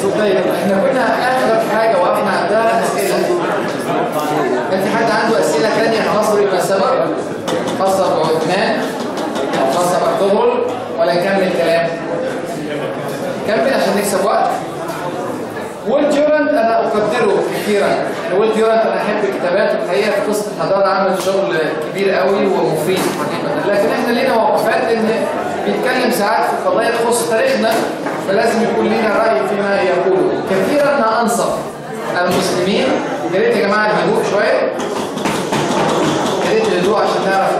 طيب احنا كنا اخر حاجه وقفنا عندها اسئله كان في حد عنده اسئله ثانيه خاصه بما سبق خاصه بعثمان او خاصه بارطغرل ولا نكمل كلام؟ كمل عشان نكسب وقت ويل ديورانت انا اقدره كثيرا يعني ويل ديورانت انا احب كتاباته الحقيقه في قصه الحضاره عمل شغل كبير قوي ومفيد حقيقه لكن احنا لينا وقفات ان بيتكلم ساعات في قضايا تخص تاريخنا فلازم يكون لنا راي فيما يقوله كثيرا ما انصف المسلمين يا ريت يا جماعه الهدوء شويه يا ريت الهدوء عشان نعرف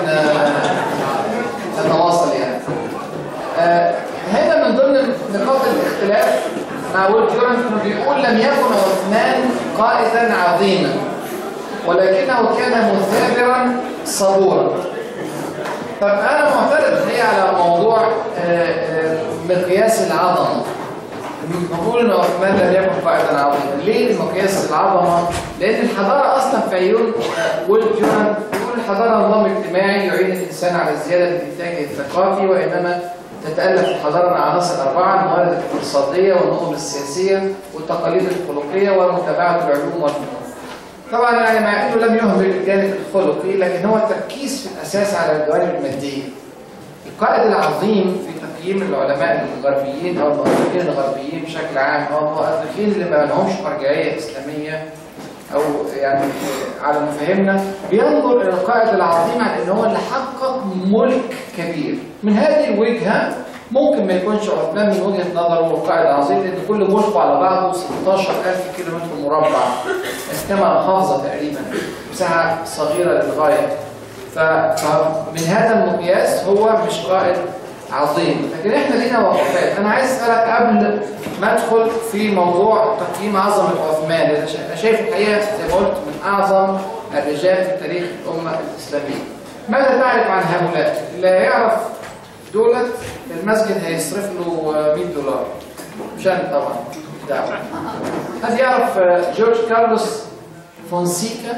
ن- نتواصل يعني آه، هنا من ضمن نقاط الاختلاف مع ويل ديورانت انه بيقول لم يكن عثمان قائدا عظيما ولكنه كان مثابرا صبورا طب انا معترض هي على موضوع آه، آه، مقياس العظمه بقول ان عثمان لم يكن قائدا عظيما ليه مقياس العظمه لان الحضاره اصلا في عيون آه، ويل ديورانت بيقول الحضاره نظام اجتماعي يعين الانسان على الزياده في الانتاج الثقافي وانما تتألف الحضارة من عناصر أربعة الموارد الاقتصادية والنظم السياسية والتقاليد الخلقية ومتابعة العلوم والفنون. طبعا يعني مع انه لم يهمل الجانب الخلقي لكن هو التركيز في الاساس على الجوانب الماديه. القائد العظيم في تقييم العلماء الغربيين او المؤرخين الغربيين بشكل عام او المؤرخين اللي ما لهمش مرجعيه اسلاميه او يعني على مفاهيمنا بينظر الى القائد العظيم على ان هو اللي حقق ملك كبير. من هذه الوجهه ممكن ما يكونش عثمان من وجهه نظره القائد العظيم لان كل ملكه على بعضه 16000 كيلو متر مربع كما محافظه تقريبا مساحه صغيره للغايه. ف- فمن هذا المقياس هو مش قائد عظيم لكن احنا لينا وقفات انا عايز اسالك قبل ما ادخل في موضوع تقييم عظمه عثمان لأن انا شايف الحقيقه زي ما قلت من اعظم الرجال في تاريخ الامه الاسلاميه ماذا تعرف عن هؤلاء اللي هيعرف دولت المسجد هيصرف له 100 دولار مش انا طبعا مش دعوه حد يعرف جورج كارلوس فونسيكا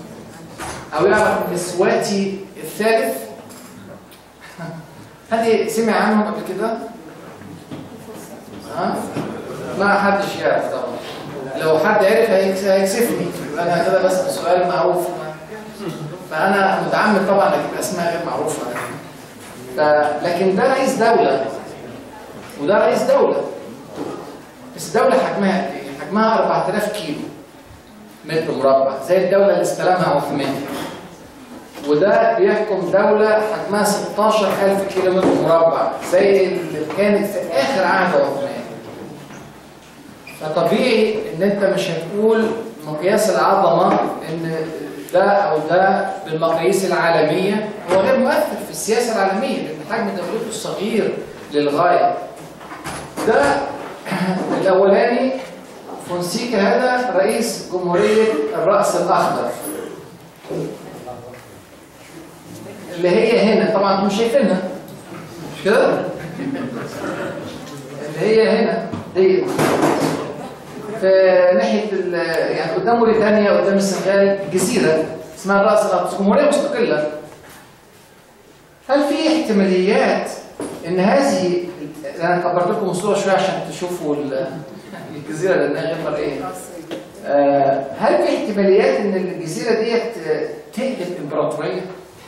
او يعرف مسواتي الثالث حد سمع عنهم قبل كده ها ما حدش يعرف طبعا لو حد عرف هيكس- هيكسفني انا كده بس سؤال معروف فانا متعمد طبعا اجيب اسماء غير معروفه ف... لكن ده رئيس دوله وده رئيس دوله بس الدوله حجمها قد ايه؟ حجمها 4000 كيلو متر مربع زي الدولة اللي استلمها عثمان وده بيحكم دولة حجمها 16000 كيلو متر مربع زي اللي كانت في آخر عهد عثمان فطبيعي ان انت مش هتقول مقياس العظمة ان ده او ده بالمقاييس العالمية هو غير مؤثر في السياسة العالمية لان حجم دولته صغير للغاية ده الاولاني فونسيكا هذا رئيس جمهورية الرأس الأخضر اللي هي هنا طبعا انتم مش شايفينها مش كده؟ اللي هي هنا دي في ناحية ال- يعني قدام موريتانيا قدام السنغال جزيرة اسمها الرأس الأخضر جمهورية مستقلة هل في احتماليات ان هذه انا كبرت لكم الصوره شويه عشان تشوفوا ال- الجزيره لانها غير مرئيه آه، هل في احتماليات ان الجزيره ديت آه، تقلب امبراطوريه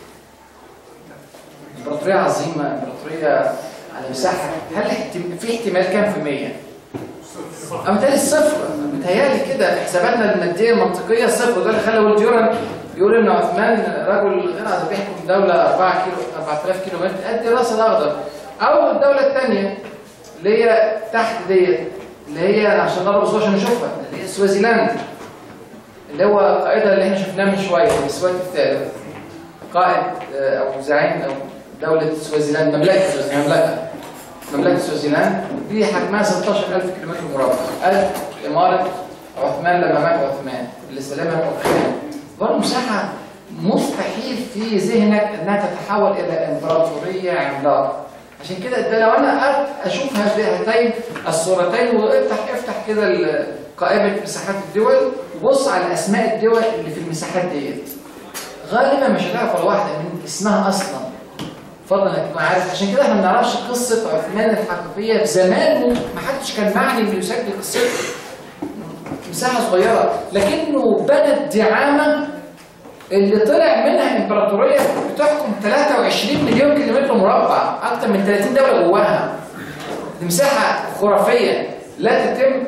امبراطوريه عظيمه امبراطوريه على مساحه هل احتم- في احتمال كام في الميه أنا متهيألي الصفر متهيألي كده في حساباتنا المادية المنطقية صفر ده اللي خلى ويل ديوران يقول إن عثمان رجل غير عادي بيحكم دولة 4 كيلو 4000 كيلو متر قد راس الأخضر أو الدولة الثانية اللي هي تحت ديت اللي هي عشان نضرب الصورة عشان نشوفها اللي هي سوازيلاند اللي هو قائدها اللي احنا شفناه من شوية السوات الثالث قائد آه، أو زعيم أو دولة سوازيلاند مملكة سوازيلاند مملكة مملكة سوازيلاند دي حجمها 16000 كيلومتر مربع قد إمارة عثمان لما مات عثمان اللي استلمها عثمان برضه مساحة مستحيل في ذهنك انها تتحول الى امبراطورية عملاقة عشان كده ده لو انا قعدت اشوف هاتين الصورتين وافتح افتح كده ال- قائمة مساحات الدول وبص على اسماء الدول اللي في المساحات ديت غالبا مش هتعرف ولا واحدة من اسمها اصلا اتفضل انك تكون عارف عشان كده احنا ما بنعرفش قصه عثمان الحقيقيه زمان ما حدش كان معني انه يسجل قصته مساحه صغيره لكنه بنى الدعامه اللي طلع منها امبراطوريه بتحكم 23 مليون كيلومتر مربع اكتر من 30 دوله جواها دي مساحه خرافيه لا تتم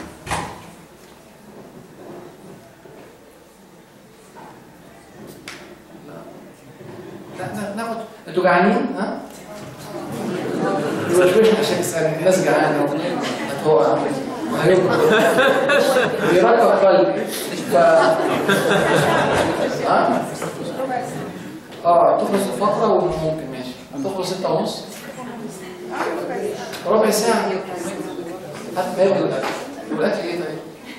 لا لا ناخد انتوا جعانين ها؟ يوشوش عشان تسأل الناس جعانة هو بيركب قلبي ف ها؟ اه تخلص الفترة وممكن ماشي تخلص ستة ونص ربع ساعة هات ما يبدو الأكل والأكل إيه طيب؟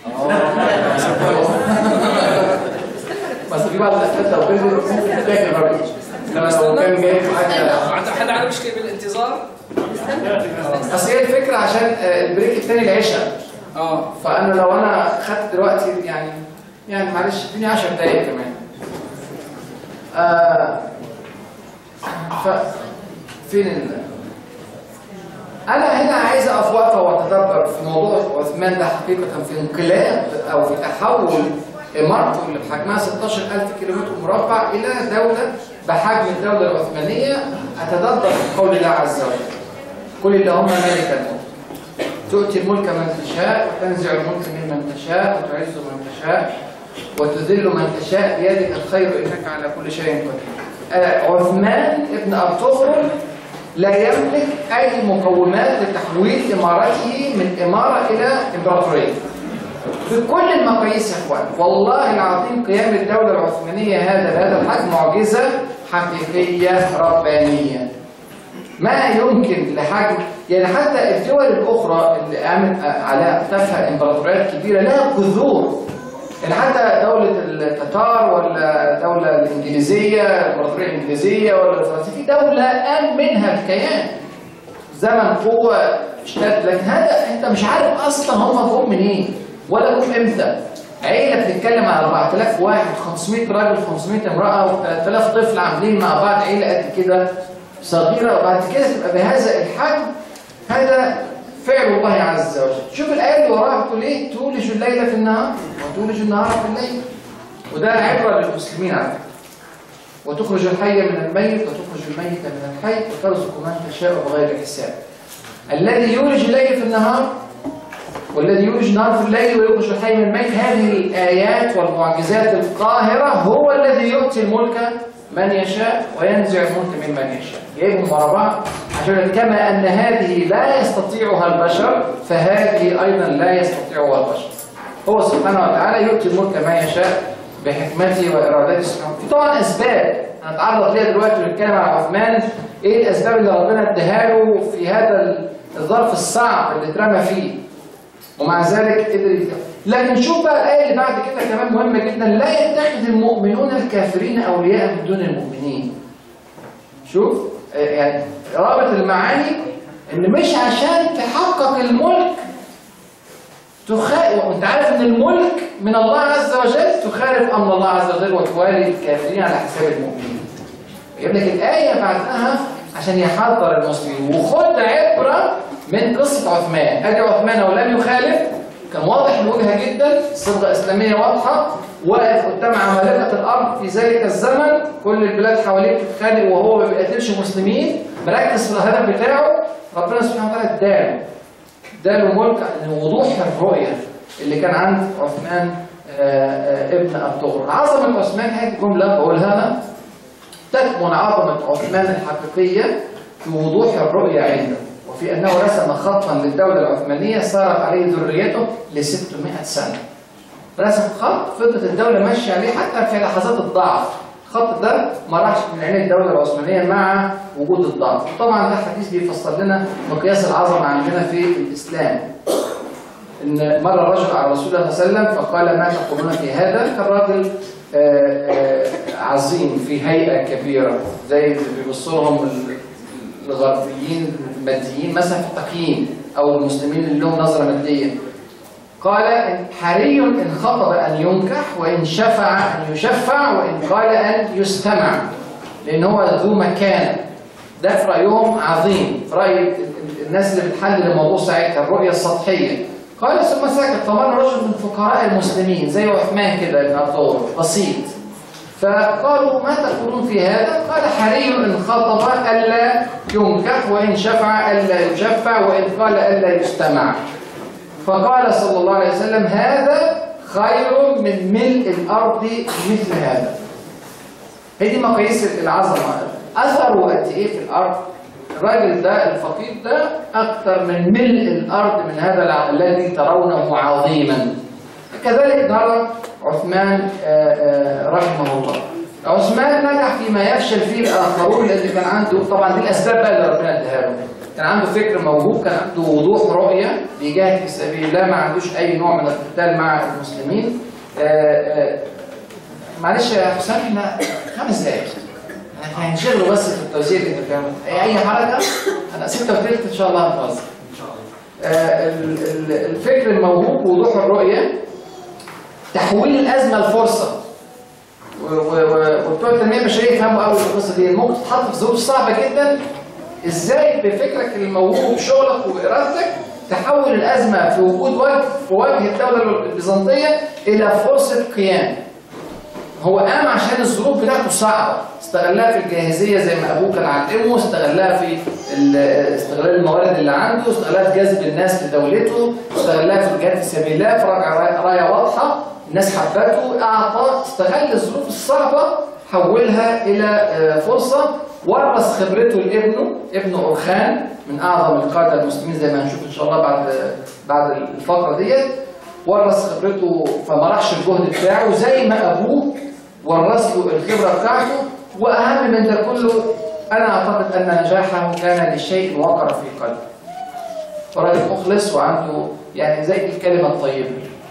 اه بس في بعض الأكلات لو بيزل ممكن تاكل برضه لما لو كان جاي حاجة حد عنده مشكله بالانتظار؟ بس هي الفكرة عشان آه، البريك التاني العشاء اه فأنا لو أنا خدت دلوقتي يعني يعني معلش اديني 10 دقايق كمان آه ف فين ال أنا هنا عايز أقف وقفة وأتدبر في موضوع عثمان ده حقيقة في انقلاب أو في تحول إمارته اللي بحجمها 16000 كيلومتر مربع إلى دولة بحجم الدولة العثمانية أتدبر في قول الله عز وجل قل اللهم مالك الملك تؤتي الملك من تشاء وتنزع الملك ممن تشاء وتعز من تشاء وتذل من تشاء بيدك الخير انك على كل شيء قدير. آه، عثمان ابن ارطغرل لا يملك اي مقومات لتحويل امارته من اماره الى امبراطوريه. بكل المقاييس يا اخوان والله العظيم قيام الدوله العثمانيه هذا بهذا الحجم معجزه حقيقيه ربانيه. ما يمكن لحجم يعني حتى الدول الاخرى اللي قامت على اكتافها امبراطوريات كبيره لها جذور يعني حتى دولة التتار ولا الدولة الإنجليزية الإمبراطورية الإنجليزية ولا الفرنسية في دولة قام منها الكيان زمن قوة اشتد لكن هذا أنت مش عارف أصلا هم جم منين ولا جم إمتى عيلة بتتكلم على 4000 واحد 500 راجل 500 امرأة و3000 طفل عاملين مع بعض عيلة قد كده صغيرة وبعد كده تبقى بهذا الحجم هذا فعل الله عز وجل شوف الآية اللي وراها بتقول إيه تولج الليل في النهار وتولج النهار في الليل وده عبرة للمسلمين على فكرة وتخرج الحي من الميت وتخرج الميت من الحي وترزق من تشاء بغير حساب الذي يولج الليل في النهار والذي يولج النهار في الليل ويخرج الحي من الميت هذه الآيات والمعجزات القاهرة هو الذي يؤتي الملك من يشاء وينزع الملك ممن يشاء جايبهم ورا بعض عشان كما أن هذه لا يستطيعها البشر فهذه أيضا لا يستطيعها البشر هو سبحانه وتعالى يؤتي الملك ما يشاء بحكمته وإرادته سبحانه في طبعا أسباب هنتعرض ليها دلوقتي ونتكلم عن عثمان إيه الأسباب اللي ربنا اداها له في هذا الظرف الصعب اللي اترمى فيه ومع ذلك قدر يتكلم لكن شوف بقى الآية اللي بعد كده كمان مهمة جدا لا يتخذ المؤمنون الكافرين أولياء من دون المؤمنين شوف آه، يعني رابط المعاني ان مش عشان تحقق الملك تخ... وانت عارف ان الملك من الله عز وجل تخالف امر الله عز وجل وتوالي الكافرين على حساب المؤمنين يجيب لك الايه بعدها عشان يحذر المسلمين وخد عبره من قصه عثمان ادي عثمان ولم يخالف كان واضح الوجهه جدا صبغه اسلاميه واضحه واقف قدام عمالقه الارض في ذلك الزمن كل البلاد حواليه بتتخانق وهو ما بيقتلش مسلمين مركز في الهدف بتاعه ربنا سبحانه وتعالى اداله اداله ملك وضوح الرؤيه اللي كان عند عثمان آه، آه، ابن ارطغرل عظمه عثمان هذه جمله بقولها انا تكمن عظمه عثمان الحقيقيه في وضوح الرؤيه عنده وفي انه رسم خطا للدوله العثمانيه صارت عليه ذريته ل 600 سنه رسم خط فضلت الدوله ماشيه عليه حتى في لحظات الضعف الخط ده ما راحش من عين الدوله العثمانيه مع وجود الضعف طبعا ده حديث بيفسر لنا مقياس العظمه عندنا في الاسلام ان مر رجل على رسول الله صلى الله عليه وسلم فقال ما تقولون في هذا كان راجل آه، آه، عظيم في هيئه كبيره زي اللي بيبصوا لهم ال- الغربيين الماديين مثلا في التقييم او المسلمين اللي لهم نظره ماديه قال إن حري إن خطب أن ينكح وإن شفع أن يشفع وإن قال أن يستمع لأن هو ذو مكانة ده في رايهم عظيم في راي ال- ال- الناس اللي بتحلل الموضوع ساعتها الرؤيه السطحيه قال ثم سكت فمر رجل من فقراء المسلمين زي عثمان كده ابن عطور بسيط فقالوا ما تقولون في هذا؟ قال حري إن خطب ألا ينكح وإن شفع ألا يشفع وإن قال ألا يستمع فقال صلى الله عليه وسلم هذا خير من ملء الأرض مثل هذا هي دي مقاييس العظمة أثره قد إيه في الأرض الراجل ده الفقير ده أكثر من ملء الأرض من هذا الع- الذي ترونه عظيما كذلك نرى عثمان آه، آه، رحمه الله عثمان نجح فيما يفشل فيه الآخرون لأن كان عنده طبعا دي الأسباب بقى اللي ربنا اداها له كان عنده فكر موهوب كان عنده وضوح رؤية بيجاهد في سبيل الله ما عندوش أي نوع من القتال مع المسلمين آه، آه، معلش يا حسام احنا خمس دقايق احنا هنشغله بس في التوزيع اللي انت فاهمه اي أي حركه انا ستة وثلث ان شاء الله هنخلص آه، ال- ال- الفكر الموهوب ووضوح الرؤيه تحويل الازمه لفرصه و- و- و- وبتوع التنميه البشريه يفهموا قوي القصه دي ممكن تتحط في ظروف صعبه جدا ازاي بفكرك الموهوب وبشغلك وارادتك تحول الازمه في وجود وجه في وجه الدوله البيزنطيه الى فرصه قيام هو قام عشان الظروف بتاعته صعبه استغلها في الجاهزيه زي ما ابوه كان علمه استغلها في ال- استغلال الموارد اللي عنده استغلها في جذب الناس لدولته استغلها في الجهاد في سبيل الله فرجع راية- رايه واضحه الناس حبته اعطى استغل الظروف الصعبه حولها الى آه، فرصه ورث خبرته لابنه ابنه اورخان من اعظم القاده المسلمين زي ما هنشوف ان شاء الله بعد بعد الفقره ديت ورث خبرته فما راحش الجهد بتاعه زي ما ابوه ورث له الخبره بتاعته واهم من ده كله انا اعتقد ان نجاحه كان لشيء وقر في قلبه. راجل مخلص وعنده يعني زي الكلمه الطيبه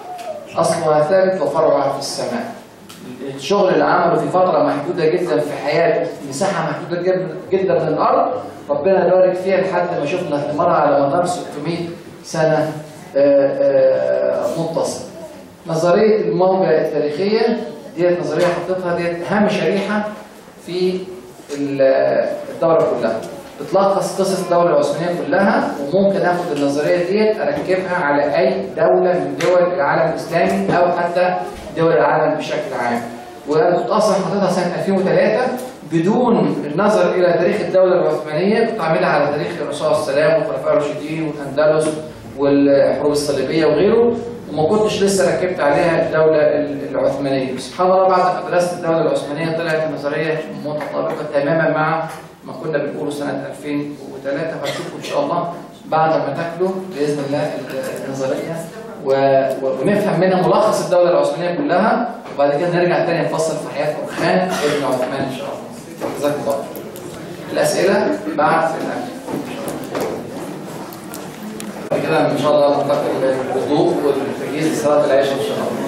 اصلها ثابت وفرعها في السماء. الشغل اللي عمله في فتره محدوده جدا في حياته مساحه محدوده جد- جدا من الارض ربنا يبارك فيها لحد ما شفنا ثمارها على مدار 600 سنه آه، آه، متصل. نظريه الموجه التاريخيه ديت نظريه حطيتها ديت اهم شريحه في ال- الدوره كلها. بتلخص قصص الدوله العثمانيه كلها وممكن اخد النظريه ديت اركبها على اي دوله من دول العالم الاسلامي او حتى دول العالم بشكل عام. وانا كنت اصلا حاططها سنه 2003 بدون النظر الى تاريخ الدوله العثمانيه كنت عاملها على تاريخ الرسول صلى الله عليه وسلم والخلفاء الراشدين والاندلس والحروب الصليبيه وغيره وما كنتش لسه ركبت عليها الدوله العثمانيه سبحان الله بعد ما درست الدوله العثمانيه طلعت النظريه متطابقه تماما مع ما كنا بنقوله سنه 2003 هتشوفوا ان شاء الله بعد ما تاكلوا باذن الله النظريه و- و- ونفهم منها ملخص الدوله العثمانيه كلها وبعد كده نرجع تاني نفصل في حياه اورخان ابن عثمان ان شاء الله جزاكم الله خير. الاسئله بعد الاكل بعد كده ان شاء الله ننتقل للوضوء والتجهيز لصلاه العشاء ان شاء الله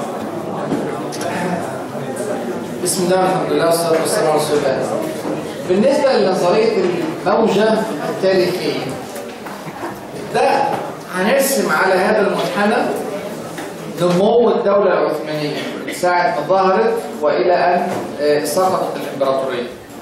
بسم الله والحمد لله والصلاه والسلام على رسول الله بالنسبه لنظريه الموجه التاريخيه ده هنرسم على هذا المنحنى نمو الدولة العثمانية من ساعة ما ظهرت وإلى أن آه، سقطت الإمبراطورية.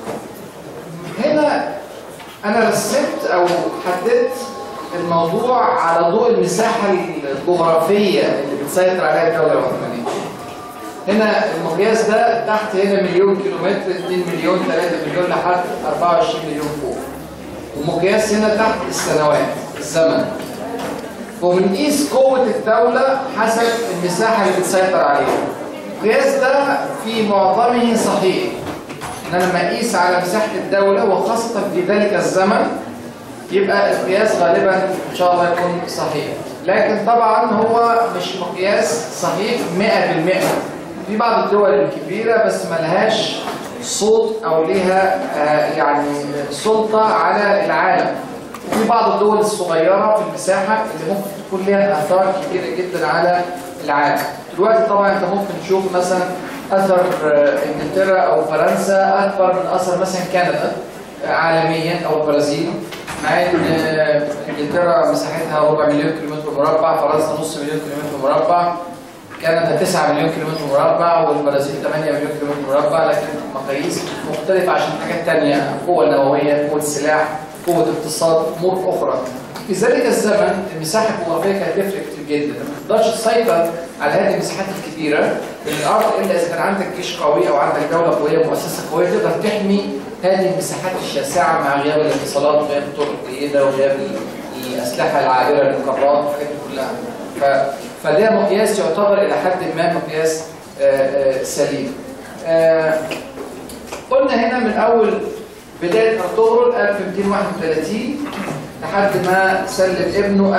هنا أنا رسمت أو حددت الموضوع على ضوء المساحة الجغرافية اللي بتسيطر عليها الدولة العثمانية. هنا المقياس ده تحت هنا مليون كيلومتر 2 مليون 3 مليون لحد 24 مليون فوق. ومقياس هنا تحت السنوات الزمن. وبنقيس قوة الدولة حسب المساحة اللي بتسيطر عليها. القياس ده في معظمه صحيح. إن أنا لما أقيس على مساحة الدولة وخاصة في ذلك الزمن يبقى القياس غالبا إن شاء الله يكون صحيح. لكن طبعا هو مش مقياس صحيح 100%. في بعض الدول الكبيرة بس ملهاش صوت أو ليها آه، يعني سلطة على العالم. وفي بعض الدول الصغيرة في المساحة اللي ممكن تكون لها آثار كبيرة جدا على العالم. دلوقتي طبعا أنت ممكن تشوف مثلا أثر آه، إنجلترا أو فرنسا أكبر من أثر مثلا كندا آه، عالميا أو البرازيل مع إن آه، إنجلترا مساحتها ربع مليون كيلومتر مربع، فرنسا نص مليون كيلومتر مربع. كندا 9 مليون كيلومتر مربع والبرازيل 8 مليون كيلومتر مربع لكن مقاييس مختلفة عشان حاجات تانية قوة نووية قوة سلاح قوة اقتصاد أمور أخرى في ذلك الزمن المساحة الجغرافية كانت تفرق كتير جدا ما تقدرش تسيطر على هذه المساحات الكبيرة الأرض إلا إذا كان عندك جيش قوي أو عندك دولة قوية مؤسسة قوية تقدر تحمي هذه المساحات الشاسعة مع غياب الاتصالات وغياب الطرق الجيدة وغياب الأسلحة العابرة للقارات والحاجات دي كلها ف... فده مقياس يعتبر إلى حد ما مقياس آه، آه، سليم آه، قلنا هنا من أول بداية أرطغرل 1231 لحد ما سلم ابنه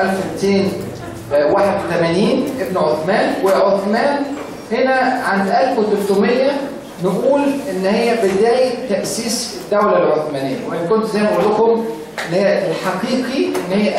1281 ابن عثمان وعثمان هنا عند 1300 نقول ان هي بدايه تاسيس الدوله العثمانيه وان كنت زي ما بقول لكم ان هي الحقيقي ان هي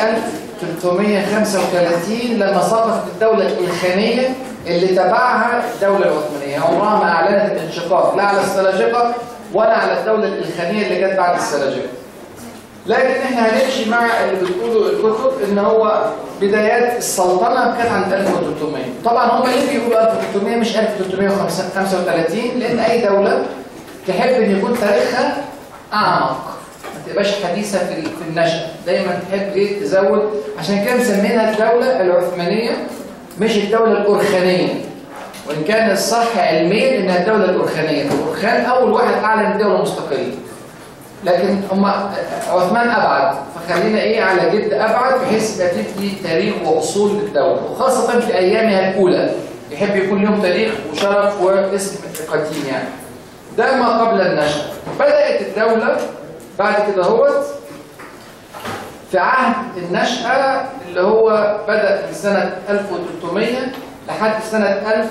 1335 لما سقطت الدوله الخانيه اللي تبعها الدوله العثمانيه عمرها ما اعلنت الانشقاق لا على السلاجقه ولا على الدوله الخانيه اللي جت بعد السلاجقه لكن احنا هنمشي مع اللي بتقوله الكتب ان هو بدايات السلطنه كانت عند 1300 طبعا هم ليه بيقولوا 1300 مش 1335 لان اي دوله تحب ان يكون تاريخها اعمق ما تبقاش حديثه في في النشأ دايما تحب ايه تزود عشان كده مسمينها الدوله العثمانيه مش الدوله الأرخانية وإن كان الصح علميا إنها الدولة الأرخانية الأرخان أول واحد أعلن دولة مستقلة لكن هم عثمان أبعد فخلينا إيه على جد أبعد بحيث يبقى تدي تاريخ وأصول للدولة وخاصة في أيامها الأولى يحب يكون لهم تاريخ وشرف واسم قديم يعني ده ما قبل النشأة بدأت الدولة بعد كده هوت في عهد النشأة اللي هو بدأ في سنة 1300 لحد سنة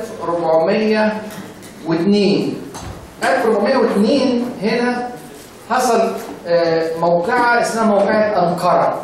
1402 1402 هنا حصل آه، موقعة اسمها موقعة أنقرة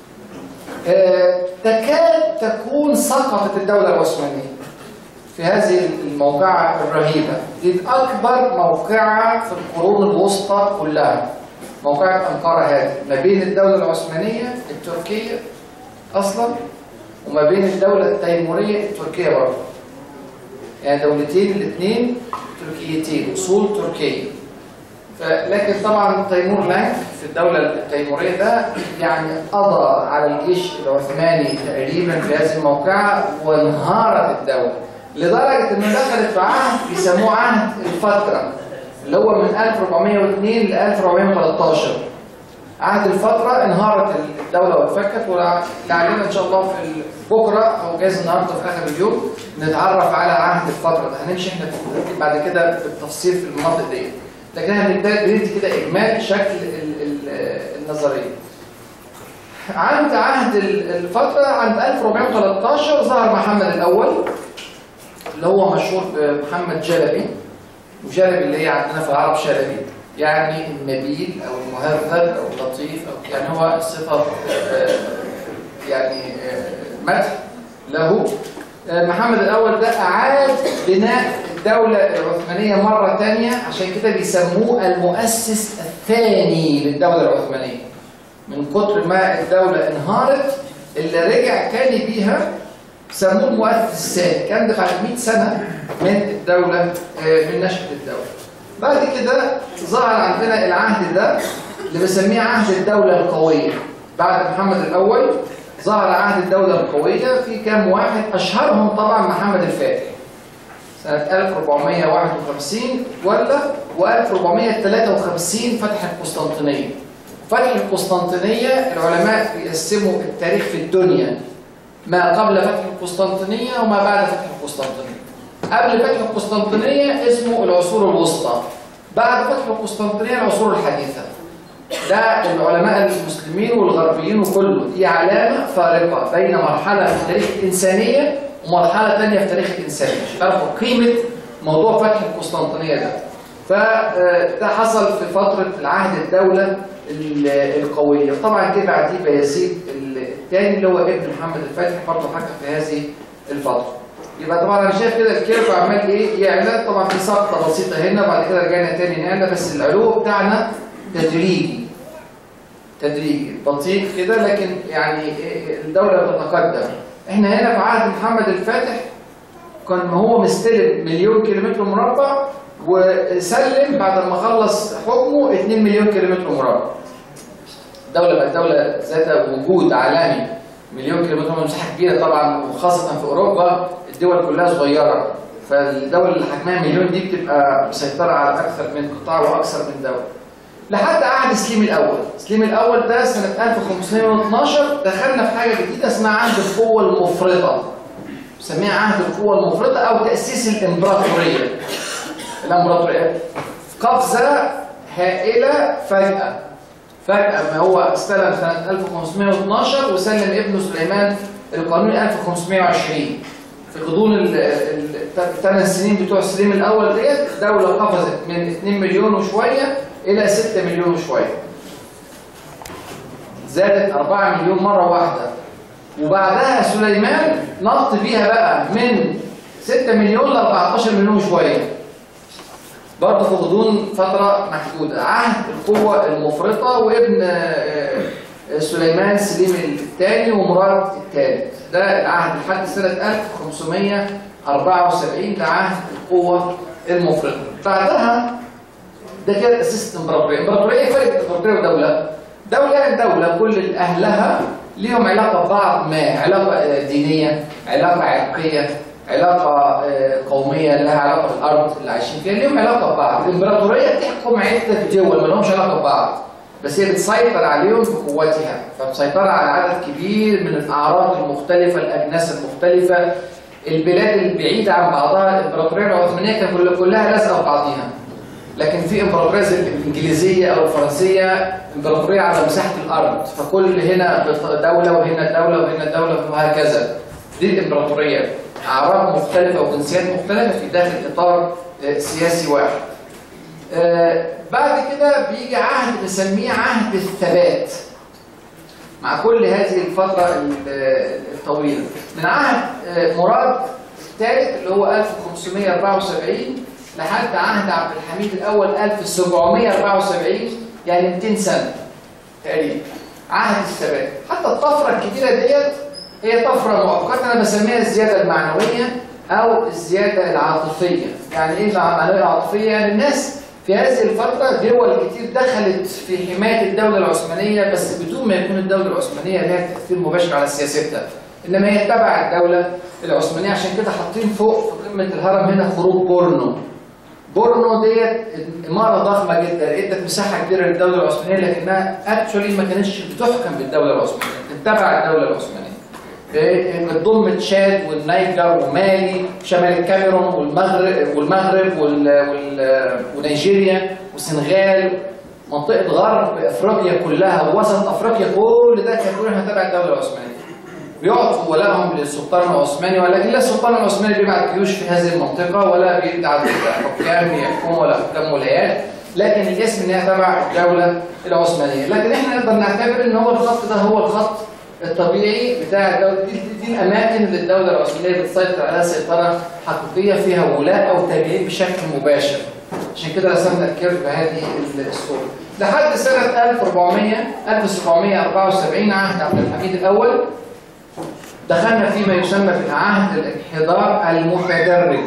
آه، تكاد تكون سقطت الدولة العثمانية في هذه الموقعة الرهيبة دي أكبر موقعة في القرون الوسطى كلها موقعة أنقرة هذه ما بين الدولة العثمانية التركية أصلا وما بين الدولة التيمورية التركية برضه يعني دولتين الاثنين تركيتين أصول تركية ف- لكن طبعا تيمور لانك في الدولة التيمورية ده يعني قضى على الجيش العثماني تقريبا في هذه الموقعة وانهارت الدولة لدرجة انه دخلت في عهد بيسموه عهد الفترة اللي هو من 1402 ل 1413 عهد الفترة انهارت الدولة واتفكت ولعلنا ان شاء الله في ال- بكرة او جايز النهارده في اخر اليوم نتعرف على عهد الفترة ده هنمشي احنا في- بعد كده بالتفصيل في المناطق دي لكن احنا بنبدا بندي كده اجمال شكل ال- ال- النظريه. عند عهد ال- الفترة عند 1413 ظهر محمد الأول اللي هو مشهور بمحمد جلبي وجلبي اللي هي عندنا في العرب شلبي يعني النبيل أو المهذب أو اللطيف أو يعني هو صفة آه، يعني آه، مدح له آه، محمد الأول ده أعاد بناء الدولة العثمانية مرة تانية عشان كده بيسموه المؤسس الثاني للدولة العثمانية من كتر ما الدولة انهارت اللي رجع تاني بيها سموه المؤسس الثاني كان ده بعد 100 سنة من الدولة آه، من نشأة الدولة بعد كده ظهر عندنا العهد ده اللي بنسميه عهد الدولة القوية بعد محمد الأول ظهر عهد الدولة القوية في كام واحد أشهرهم طبعا محمد الفاتح سنة 1451 ولا و1453 فتح القسطنطينية فتح القسطنطينية العلماء بيقسموا التاريخ في الدنيا ما قبل فتح القسطنطينية وما بعد فتح القسطنطينية قبل فتح القسطنطينية اسمه العصور الوسطى بعد فتح القسطنطينية العصور الحديثة ده العلماء المسلمين والغربيين وكله دي علامة فارقة بين مرحلة في تاريخ الإنسانية ومرحلة تانية في تاريخ الإنسانية عشان تعرفوا قيمة موضوع فتح القسطنطينية ده فده حصل في فترة العهد الدولة ال- القوية طبعا جه بعديه بايزيد الثاني اللي هو ابن محمد الفاتح برضه حكم في هذه الفترة يبقى طبعا انا شايف كده الكيرف عمال ايه يعلى طبعا في سقطه بسيطه هنا بعد كده رجعنا تاني نعلى بس العلو بتاعنا تدريجي تدريجي بطيء كده لكن يعني الدولة بتتقدم احنا هنا في عهد محمد الفاتح كان هو مستلم مليون كيلومتر مربع وسلم بعد ما خلص حكمه 2 مليون كيلومتر مربع دولة بقت دولة ذات وجود عالمي مليون كيلومتر مربع مساحة كبيرة طبعا وخاصة في أوروبا الدول كلها صغيرة فالدول اللي حجمها مليون دي بتبقى مسيطرة على أكثر من قطاع وأكثر من دولة لحد عهد سليم الأول سليم الأول ده سنة 1512 دخلنا في حاجة جديدة اسمها عهد القوة المفرطة بنسميها عهد القوة المفرطة أو تأسيس الإمبراطورية الإمبراطورية قفزة هائلة فجأة فجأة ما هو استلم سنة 1512 وسلم ابنه سليمان القانون 1520 في غضون الثمان سنين بتوع سليم الأول ديت دولة قفزت من 2 مليون وشوية إلى 6 مليون وشوية زادت 4 مليون مرة واحدة وبعدها سليمان نط بيها بقى من 6 مليون ل 14 مليون وشوية برضه في غضون فترة محدودة عهد القوة المفرطة وابن سليمان سليم الثاني ومراد الثالث ده العهد لحد سنة 1574 ده عهد القوة المفرطة بعدها ده كده اسست امبراطوريه، امبراطوريه ايه فرق امبراطوريه ودوله؟ دوله دوله كل اهلها ليهم علاقه ببعض ما علاقه دينيه، علاقه عرقيه، علاقه قوميه لها علاقه بالارض اللي عايشين فيها، ليهم علاقه ببعض، الامبراطوريه بتحكم عده دول ما لهمش علاقه ببعض. بس هي بتسيطر عليهم بقوتها، فمسيطره على عدد كبير من الاعراض المختلفه، الاجناس المختلفه، البلاد البعيده عن بعضها الامبراطوريه العثمانيه كانت كلها لازقه في بعضيها. لكن في امبراطوريه زي الانجليزيه او الفرنسيه امبراطوريه على مساحه الارض فكل هنا دوله وهنا دوله وهنا دوله وهكذا دي الامبراطوريه اعراق مختلفه وجنسيات مختلفه في داخل اطار سياسي واحد آه بعد كده بيجي عهد نسميه عهد الثبات مع كل هذه الفتره الطويله من عهد مراد الثالث اللي هو 1574 لحد عهد عبد الحميد الأول 1774 يعني 200 سنة تقريبا عهد الثبات حتى الطفرة الكبيرة ديت هي طفرة مؤقتة أنا بسميها الزيادة المعنوية أو الزيادة العاطفية يعني إيه المعنوية العاطفية؟ يعني الناس في هذه الفترة دول كتير دخلت في حماية الدولة العثمانية بس بدون ما يكون الدولة العثمانية لها تأثير مباشر على سياستها إنما هي تبع الدولة العثمانية عشان كده حاطين فوق في قمة الهرم هنا خروج بورنو بورنو ديت إمارة ضخمة جدا ادت مساحة كبيرة للدولة العثمانية لكنها اكشولي ما كانتش بتحكم بالدولة العثمانية كانت تبع الدولة العثمانية بتضم تشاد والنيجر ومالي شمال الكاميرون والمغرب والمغرب وال... وال... ونيجيريا والسنغال منطقة غرب افريقيا كلها ووسط افريقيا كل ده كان كلها تبع الدولة العثمانية بيعطوا ولائهم للسلطان العثماني ولكن لا السلطان العثماني بيبعت جيوش في هذه المنطقة ولا بيبعت حكام يحكموا ولا حكام ولايات لكن الاسم ان هي تبع الدولة العثمانية لكن احنا نقدر نعتبر ان هو الخط ده هو الخط الطبيعي بتاع الدولة دي, دي, دي الأماكن اللي الدولة العثمانية بتسيطر عليها سيطرة حقيقية فيها ولاء أو تابعين بشكل مباشر عشان كده رسمنا الكيرف بهذه الصورة لحد سنة 1400 1774 عهد عبد الحميد الأول دخلنا فيما يسمى بعهد الانحدار المتدرج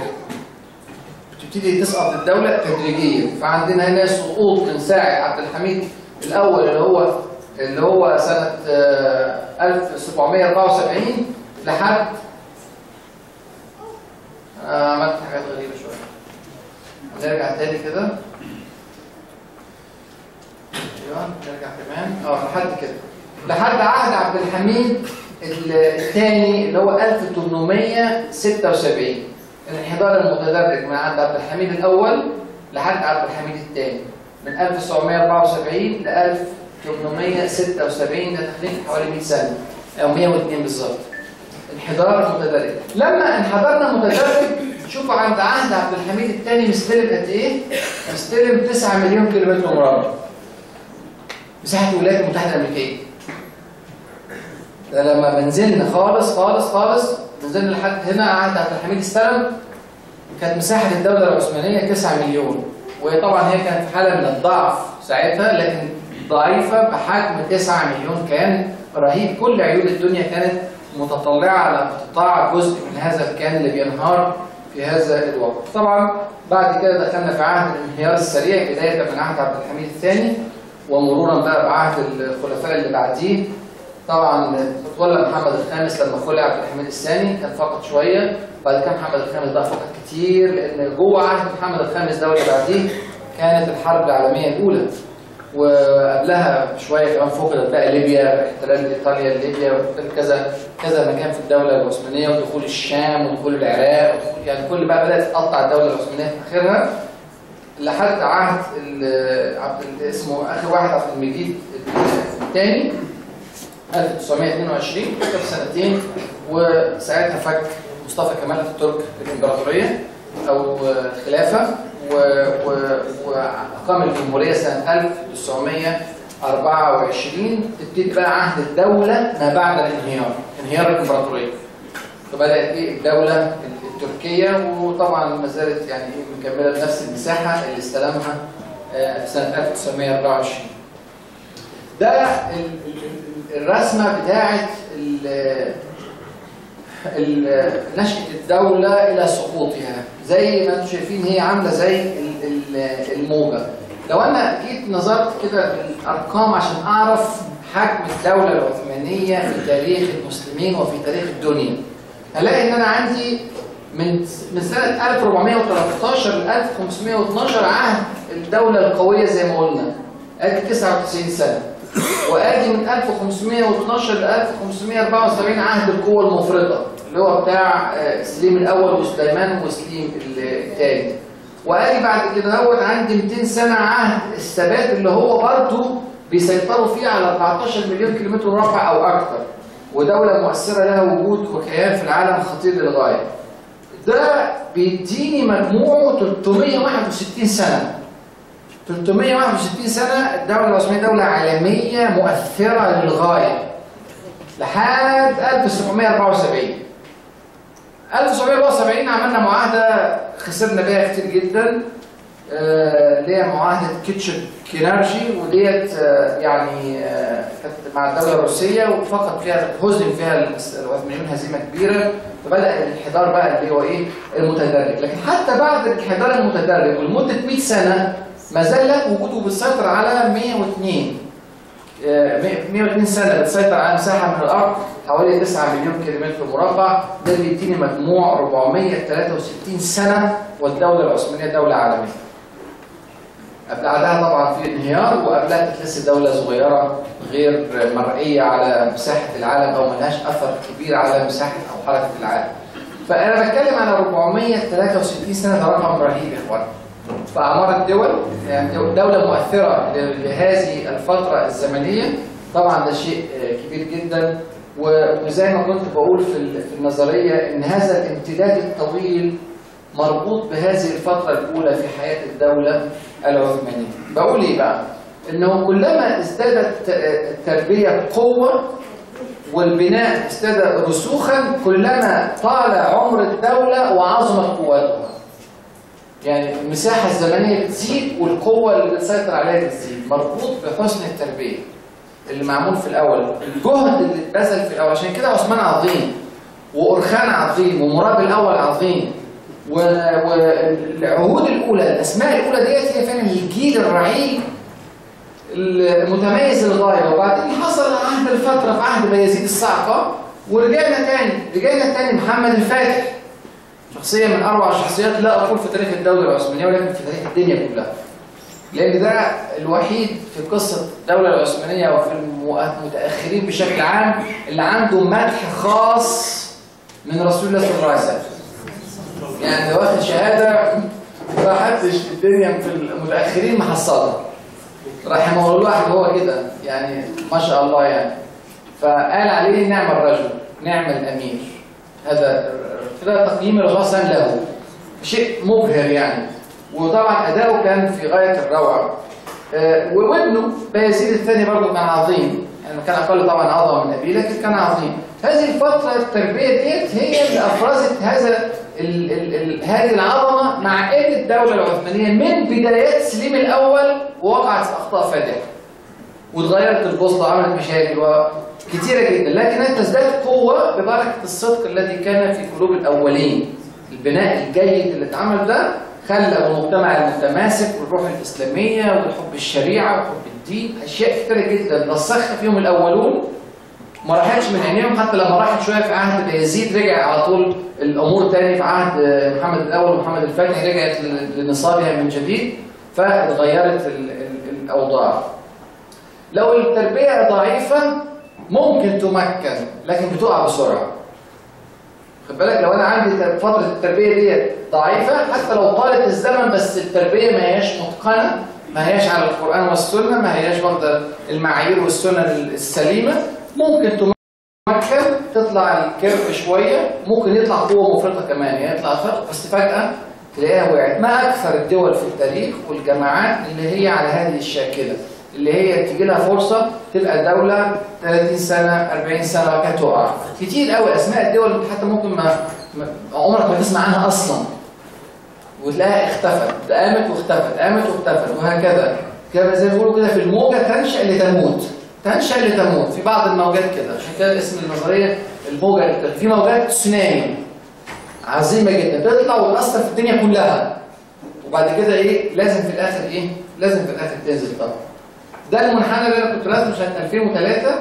بتبتدي تسقط الدولة تدريجيا فعندنا هنا سقوط من ساعة عبد الحميد الأول اللي هو اللي هو سنة 1774 لحد عملت حاجات غريبة شوية نرجع تاني كده ايوه نرجع كمان اه لحد كده لحد عهد عبد الحميد الثاني اللي هو 1876 الانحدار المتدرج من عند عبد الحميد الاول لحد عبد الحميد الثاني من 1974 ل 1876 ده تقريبا حوالي 100 سنه او 102 بالظبط انحدار متدرج لما انحدرنا متدرج شوفوا عند عهد عبد الحميد الثاني مستلم قد ايه؟ مستلم 9 مليون كيلومتر مربع مساحه الولايات المتحده الامريكيه ده لما بنزلنا خالص خالص خالص نزلنا لحد هنا عهد عبد الحميد استلم كانت مساحه الدوله العثمانيه 9 مليون وهي طبعا هي كانت في حاله من الضعف ساعتها لكن ضعيفه بحجم 9 مليون كان رهيب كل عيون الدنيا كانت متطلعة على اقتطاع جزء من هذا الكيان اللي بينهار في هذا الوقت طبعا بعد كده دخلنا في عهد الانهيار السريع بداية من عهد عبد الحميد الثاني ومرورا بقى بعهد الخلفاء اللي بعديه طبعا تولى محمد الخامس لما خلع عبد الحميد الثاني كان فقط شويه بعد كده محمد الخامس بقى فقط كتير لان جوه عهد محمد الخامس ده واللي بعديه كانت الحرب العالميه الاولى وقبلها شويه كمان فقدت بقى ليبيا احتلال ايطاليا ليبيا كذا كذا مكان في الدوله العثمانيه ودخول الشام ودخول العراق ودخول يعني كل بقى بدات تقطع الدوله العثمانيه في اخرها لحد عهد ال- عبد ال- اسمه اخر واحد عبد المجيد الثاني 1922 كان سنتين وساعتها فك مصطفى كمال اتاتورك الامبراطوريه او الخلافه و- و- واقام الجمهوريه سنه 1924 تبتدي بقى عهد الدوله ما بعد الانهيار انهيار الامبراطوريه فبدات ايه الدوله التركيه وطبعا ما زالت يعني ايه مكمله بنفس المساحه اللي استلمها آه، سنه 1924 ده ال- ال- الرسمه بتاعت ال- ال- نشأة الدولة إلى سقوطها زي ما انتم شايفين هي عاملة زي ال- ال- الموجة لو أنا جيت نظرت كده بالأرقام عشان أعرف حجم الدولة العثمانية في تاريخ المسلمين وفي تاريخ الدنيا هلاقي إن أنا عندي من من سنة 1413 ل 1512 عهد الدولة القوية زي ما قلنا ادي 99 سنة وادي من 1512 ل 1574 عهد القوة المفرطة اللي هو بتاع آه، سليم الأول وسليمان وسليم الثاني وادي بعد كده هو عندي 200 سنة عهد الثبات اللي هو برضه بيسيطروا فيه على 14 مليون كيلومتر مربع أو أكثر ودولة مؤثرة لها وجود وكيان في العالم خطير للغاية ده بيديني مجموعه 361 سنة 361 سنة الدولة العثمانية دولة عالمية مؤثرة للغاية لحد 1774 1774 عملنا معاهدة خسرنا بيها كتير جدا آه، اللي هي معاهدة كيتشن كينارجي وديت آه، يعني آه، كانت مع الدولة الروسية وفقط فيها هزم فيها العثمانيون هزيمة كبيرة فبدأ الانحدار بقى اللي هو ايه المتدرج لكن حتى بعد الانحدار المتدرج ولمدة 100 سنة ما زال له وجوده بيسيطر على 102 آه، 102 سنة بتسيطر على مساحة من الأرض حوالي 9 مليون كيلومتر مربع ده بيديني مجموع 463 سنة والدولة العثمانية دولة عالمية. بعدها طبعا في انهيار وقبلها كانت لسه دولة صغيرة غير مرئية على مساحة العالم أو ملهاش أثر كبير على مساحة أو حركة العالم. فأنا بتكلم على 463 سنة ده رقم رهيب يا إخوان. في أعمار الدول يعني دولة مؤثرة لهذه الفترة الزمنية طبعا ده شيء آه، كبير جدا و- وزي ما كنت بقول في ال- في النظرية إن هذا الامتداد الطويل مربوط بهذه الفترة الأولى في حياة الدولة العثمانية. بقول إيه بقى؟ إنه كلما ازدادت آه، التربية قوة والبناء ازداد رسوخا كلما طال عمر الدولة وعظمت قوتها. يعني المساحة الزمنية بتزيد والقوة اللي بتسيطر عليها بتزيد مربوط بحسن التربية اللي معمول في الأول الجهد اللي اتبذل في الأول عشان كده عثمان عظيم وأرخان عظيم ومراد الأول عظيم و- والعهود الأولى الأسماء الأولى ديت هي فعلا الجيل الرعيل المتميز للغاية وبعدين حصل عهد الفترة في عهد بايزيد الصعقة ورجعنا تاني رجعنا تاني محمد الفاتح شخصية من أروع الشخصيات لا أقول في تاريخ الدولة العثمانية ولكن في تاريخ الدنيا كلها. لأن ده الوحيد في قصة الدولة العثمانية وفي المتأخرين بشكل عام اللي عنده مدح خاص من رسول الله صلى الله عليه وسلم. يعني ده واخد شهادة ما حدش في الدنيا في المتأخرين محصلها. رحمه الله واحد هو كده يعني ما شاء الله يعني. فقال عليه نعم الرجل نعم الأمير. هذا ده تقييم الرسول صلى الله عليه وسلم له شيء مبهر يعني وطبعا اداؤه كان في غايه الروعه آه، وابنه بايزيد الثاني برضه كان عظيم يعني كان اقل طبعا عظمه من ابيه لكن كان عظيم هذه الفتره التربيه ديت هي اللي افرزت هذا ال ال ال هذه العظمه مع ان الدوله العثمانيه من بدايات سليم الاول وقعت في اخطاء فادحه واتغيرت البوصله وعملت مشاكل و... كتيرة جدا لكنها تزداد قوة ببركة الصدق الذي كان في قلوب الأولين البناء الجيد اللي اتعمل ده خلى المجتمع المتماسك والروح الإسلامية وحب الشريعة وحب الدين أشياء كتيرة جدا رسخها فيهم الأولون ما راحتش من عينيهم حتى لما راحت شويه في عهد يزيد رجع على طول الامور تاني في عهد محمد الاول ومحمد الثاني رجعت لنصابها من جديد فاتغيرت ال- ال- الاوضاع. لو التربيه ضعيفه ممكن تمكن لكن بتقع بسرعه. خد بالك لو انا عندي تر- فتره التربيه ديت ضعيفه حتى لو طالت الزمن بس التربيه ما هياش متقنه ما هياش على القران والسنه ما هياش واخده المعايير والسنن السليمه ممكن تمكن تطلع الكيرف شويه ممكن يطلع قوه مفرطه كمان يعني يطلع فرق بس فجاه تلاقيها وقعت ما اكثر الدول في التاريخ والجماعات اللي هي على هذه الشاكله اللي هي تيجي لها فرصه تبقى دوله 30 سنه 40 سنه وبعد كده تقع كتير قوي اسماء الدول حتى ممكن ما ما- عمرك ما تسمع عنها اصلا وتلاقيها اختفت قامت واختفت قامت واختفت وهكذا كده زي ما بيقولوا كده في الموجه تنشا لتموت تنشا لتموت في بعض الموجات كده عشان كده اسم النظريه الموجه اللي بتطلع. في موجات تسونامي عظيمه جدا تطلع وتاثر في الدنيا كلها وبعد كده ايه لازم في الاخر ايه لازم في الاخر تنزل طبعا ده المنحنى اللي انا كنت راسمه سنه 2003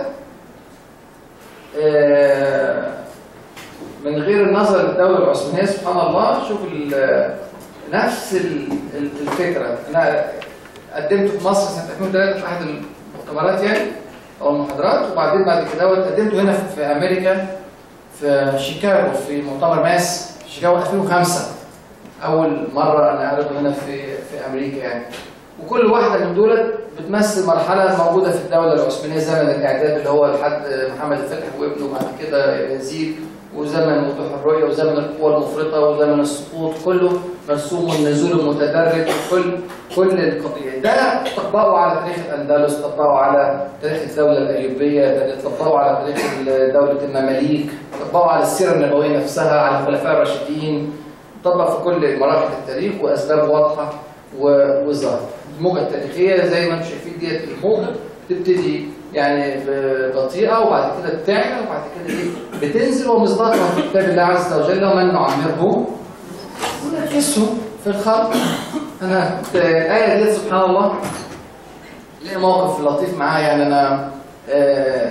آه، من غير النظر للدوله العثمانيه سبحان الله شوف ال- نفس ال- ال- الفكره انا قدمت في مصر سنه 2003 في احد المؤتمرات يعني او المحاضرات وبعدين بعد كده قدمت هنا في امريكا في شيكاغو في مؤتمر ماس في شيكاغو 2005 اول مره انا اعرضه هنا في في امريكا يعني وكل واحده من دول بتمثل مرحله موجوده في الدوله العثمانيه زمن الاعداد اللي هو لحد محمد الفاتح وابنه بعد كده يزيد وزمن وضوح الرؤيه وزمن القوه المفرطه وزمن السقوط كله مرسوم والنزول المتدرج وكل كل القضيه ده طبقوا على تاريخ الاندلس طبقوا على تاريخ الدوله الايوبيه طبقوا على تاريخ دوله المماليك طبقوا على السيره النبويه نفسها على الخلفاء الراشدين طبق في كل مراحل التاريخ واسباب واضحه و- وظاهره. الموجه التاريخيه زي ما انتم شايفين ديت الموجه تبتدي يعني ب- بطيئه وبعد كده بتعلى وبعد كده ايه بتنزل ومصداقها في كتاب الله عز وجل ومن نعمره ونركسه في الخلق. انا كنت الايه ديت سبحان الله ليه موقف لطيف معايا يعني انا آه،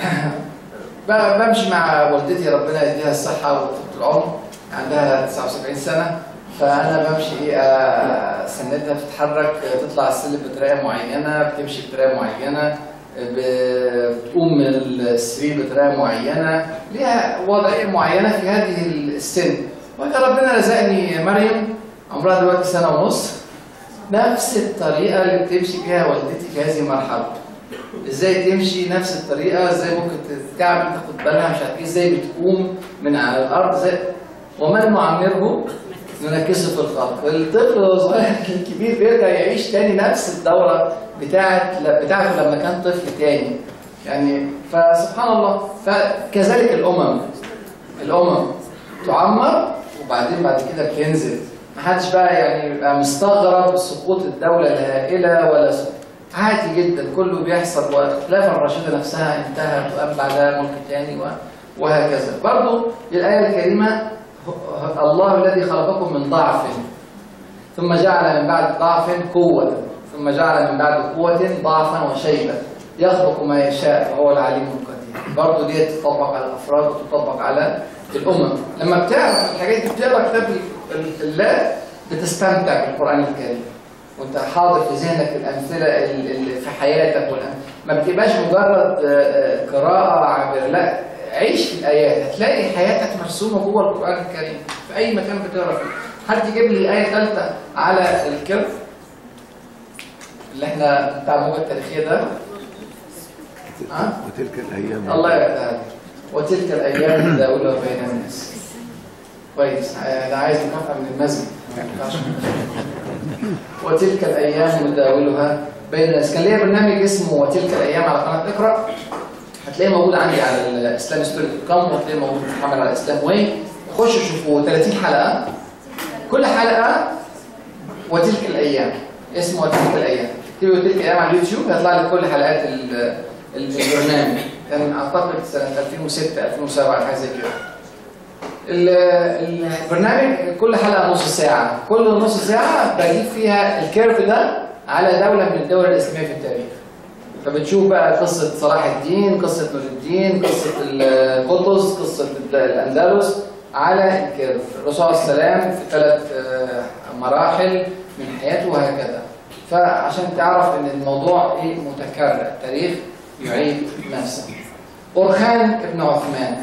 ب- بمشي مع والدتي ربنا يديها الصحة وطول العمر عندها 79 سنة فأنا بمشي إيه آه، أسندها بتتحرك آه، تطلع السلم بطريقة معينة بتمشي بطريقة معينة ب- بتقوم من السرير بطريقة معينة ليها وضعية معينة في هذه السن وكان ربنا رزقني مريم عمرها دلوقتي سنة ونص نفس الطريقة اللي بتمشي بيها والدتي في هذه المرحلة ازاي تمشي نفس الطريقه ازاي ممكن تتكعبل تاخد بالها مش عارف ايه ازاي بتقوم من على الارض زي ومن نعمره ننكسه في الخلق الطفل وهو صغير الكبير بيرجع يعيش تاني نفس الدوره بتاعت بتاعته لما كان طفل تاني يعني فسبحان الله فكذلك الامم الامم تعمر وبعدين بعد كده بتنزل محدش بقى يعني يبقى مستغرب سقوط الدوله الهائله ولا سقوط عادي جدا كله بيحصل والخلافه الراشده نفسها انتهت وقام بعدها ملك تاني و- وهكذا برضو الايه الكريمه ه- الله الذي خلقكم من ضعف ثم جعل من بعد ضعف قوه ثم جعل من بعد قوه ضعفا وشيبه يخلق ما يشاء وهو العليم القدير برضو دي تطبق على الافراد وتطبق على الامم لما بتعرف الحاجات دي بتقرا كتاب ال- الله بتستمتع بالقران الكريم وانت حاضر في ذهنك الامثله اللي في حياتك والأم- ما بتبقاش مجرد آه، آه، قراءه عابره لا عيش في الايات هتلاقي حياتك مرسومه جوه القران الكريم في اي مكان بتقرا فيه حد يجيب لي الايه الثالثه على الكرف اللي احنا بتاع الموجه التاريخيه ده ها وتلك الايام الله يرضى وتلك الايام نداولها بين الناس كويس انا عايز مكافاه من المسجد ما ينفعش. وتلك الايام نداولها بين الناس كان ليا برنامج اسمه وتلك الايام على قناه اقرا هتلاقيه موجود عندي على الاسلام ستوري دوت كوم وهتلاقيه موجود محمد على الاسلام واي خشوا شوفوا 30 حلقه كل حلقه وتلك الايام اسمه وتلك الايام تكتبي وتلك الايام على اليوتيوب هيطلع لك كل حلقات ال- ال- البرنامج كان اعتقد سنه 2006 2007 حاجه زي كده ال- البرنامج كل حلقه نص ساعه كل نص ساعه بجيب فيها الكيرف ده على دوله من الدول الاسلاميه في التاريخ فبتشوف بقى قصة صلاح الدين، قصة نور الدين، قصة القطز، قصة الأندلس على الكيرف، الرسول عليه السلام في ثلاث آه، مراحل من حياته وهكذا. فعشان تعرف إن الموضوع إيه متكرر، التاريخ يعيد نفسه. أورخان ابن عثمان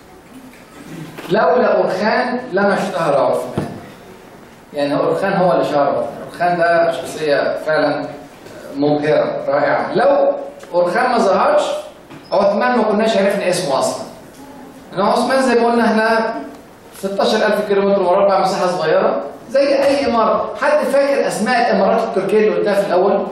لولا أورخان لما اشتهر عثمان. يعني أورخان هو اللي شهر أورخان ده شخصية فعلا مبهرة رائعة لو أورخان ما ظهرش عثمان ما كناش عرفنا اسمه أصلا إن عثمان زي ما قلنا احنا 16000 كيلو متر مربع مساحة صغيرة زي أي إمارة حد فاكر أسماء الإمارات التركية اللي قلتها في الأول؟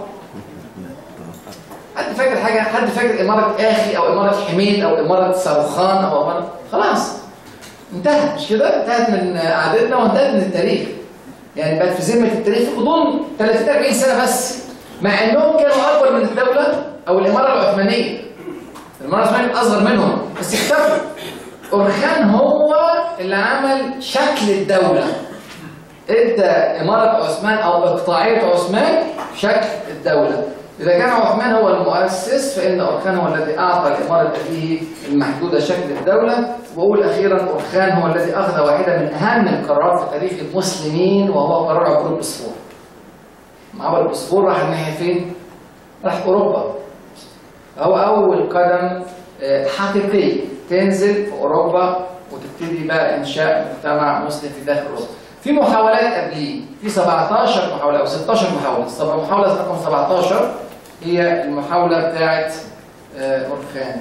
حد فاكر حاجة؟ حد فاكر إمارة آخي أو إمارة حميد أو إمارة صاروخان أو إمارة خلاص انتهت مش كده؟ انتهت من قعدتنا وانتهت من التاريخ يعني بقت في ذمة التاريخ في غضون 30 40 سنة بس مع انهم كانوا اكبر من الدولة او الامارة العثمانية الامارة العثمانية اصغر منهم بس اختفوا اورخان هو اللي عمل شكل الدولة ادى امارة عثمان او اقطاعية عثمان شكل الدولة إذا كان عثمان هو المؤسس فإن أورخان هو الذي أعطى لإمارة أبيه المحدودة شكل الدولة وأقول أخيرا أورخان هو الذي أخذ واحدة من أهم القرارات في تاريخ المسلمين وهو قرار عبور البوسفور. عبر البوسفور راح الناحية فين؟ راح أوروبا. هو أول قدم آه، حقيقي تنزل في أوروبا وتبتدي بقى إنشاء مجتمع مسلم في داخل أوروبا. في محاولات قبليه في 17 محاولة أو 16 محاولة طبعا محاولة رقم 17 هي المحاولة بتاعت آه، أورخان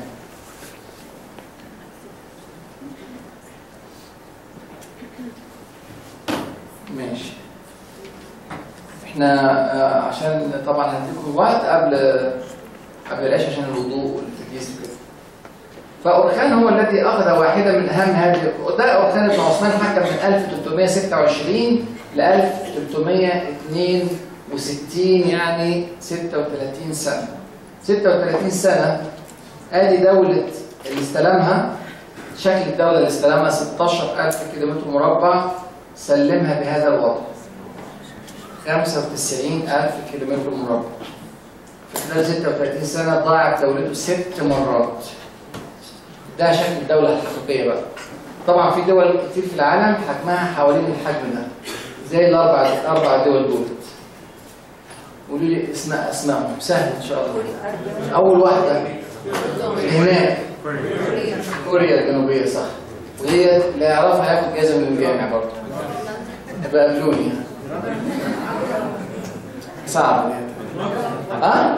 ماشي احنا آه، عشان طبعا هنديكم وقت قبل قبل العشاء عشان الوضوء والتجهيز كده فأورخان هو الذي أخذ واحدة من أهم هذه ده أورخان بن عثمان حكم من 1326 ل 1362 يعني 36 سنة 36 سنة ادي دولة اللي استلمها شكل الدولة اللي استلمها 16000 كيلومتر مربع سلمها بهذا الوضع 95000 كيلومتر مربع في خلال 36 سنة ضاعت دولته ست مرات ده شكل الدولة الحقيقية بقى طبعا في دول كتير في العالم حجمها حوالين الحجم ده زي الأربع الأربع دول دول قولوا لي اسماء اسمائهم سهل ان شاء الله اول واحده هناك كوريا الجنوبيه صح وهي اللي يعرفها هياخد جائزه من الجامعه برضه يبقى قابلوني صعب ها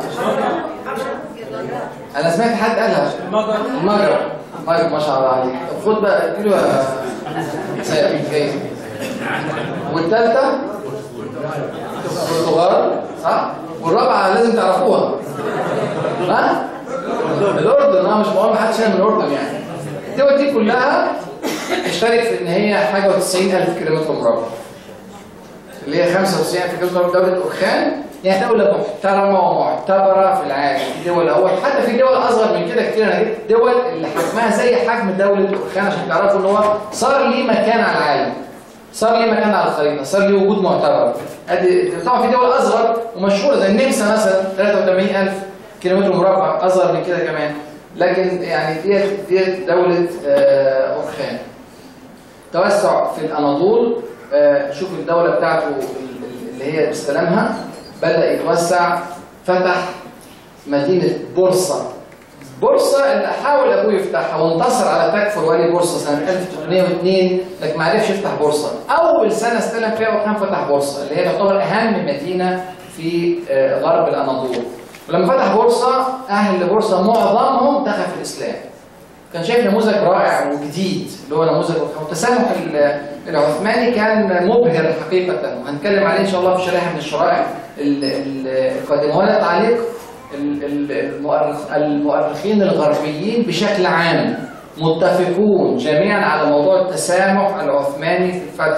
انا سمعت حد قالها المجر المجر ما شاء الله عليك طب خد بقى اديله سيد جايزه والثالثه البرتغال صح والرابعه لازم تعرفوها ها الاردن انا مش بقول محدش هنا من الاردن يعني الدول دي كلها تشترك في ان هي حاجه و90000 كيلومتر مربع اللي هي 95000 كيلومتر مربع دوله اورخان يعني دوله محترمه ومعتبره في العالم في دول اول حتى في دول اصغر من كده كتير انا جبت دول اللي حجمها زي حجم دوله اورخان عشان تعرفوا ان هو صار ليه مكان على العالم صار ليه مكان على الخريطه صار ليه وجود معتبر ادي طبعا في دول اصغر ومشهوره زي النمسا مثلا 83000 كيلومتر مربع اصغر من كده كمان لكن يعني ديت ديت دوله آه، اورخان توسع في الاناضول آه، شوف الدوله بتاعته اللي هي استلمها بدا يتوسع فتح مدينه بورصه بورصة اللي حاول ابوه يفتحها وانتصر على تكفر والي بورصة سنة 1302 لكن ما عرفش يفتح بورصة. أول سنة استلم فيها وكان فتح بورصة اللي هي تعتبر أهم مدينة في آه، غرب الأناضول. ولما فتح بورصة أهل بورصة معظمهم دخل في الإسلام. كان شايف نموذج رائع وجديد اللي هو نموذج التسامح ال- العثماني كان مبهر حقيقة وهنتكلم عليه إن شاء الله في شريحة من الشرائح ال- ال- القادمة ولا تعليق ال- ال- المؤرخ المؤرخين الغربيين بشكل عام متفقون جميعا على موضوع التسامح العثماني في الفتح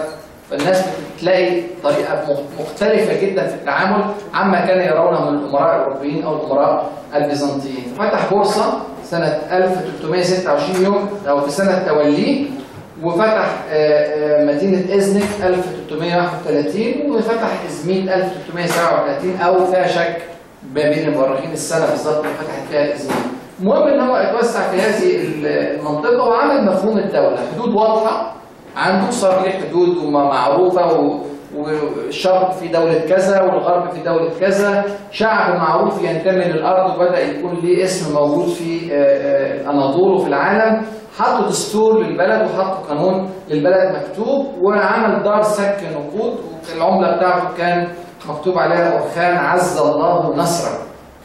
فالناس بتلاقي طريقه مخ- مختلفه جدا في التعامل عما كان يرونه من الامراء الاوروبيين او الامراء البيزنطيين فتح بورصه سنه 1326 يوم او في سنه توليه وفتح آه، آه، مدينة إزنك 1331 وفتح إزميل 1337 أو فيها شك ما بين المؤرخين السنة بالظبط اللي فتحت فيها إزميل. المهم إن هو اتوسع في هذه المنطقة وعمل مفهوم الدولة، حدود واضحة عنده صار ليه حدود معروفة و والشرق في دولة كذا والغرب في دولة كذا شعب معروف ينتمي للأرض وبدأ يكون ليه اسم موجود في آه، آه، الأناضول وفي العالم حطوا دستور للبلد وحطوا قانون للبلد مكتوب وعمل دار سك نقود والعملة بتاعته كان مكتوب عليها أرخان عز الله نصره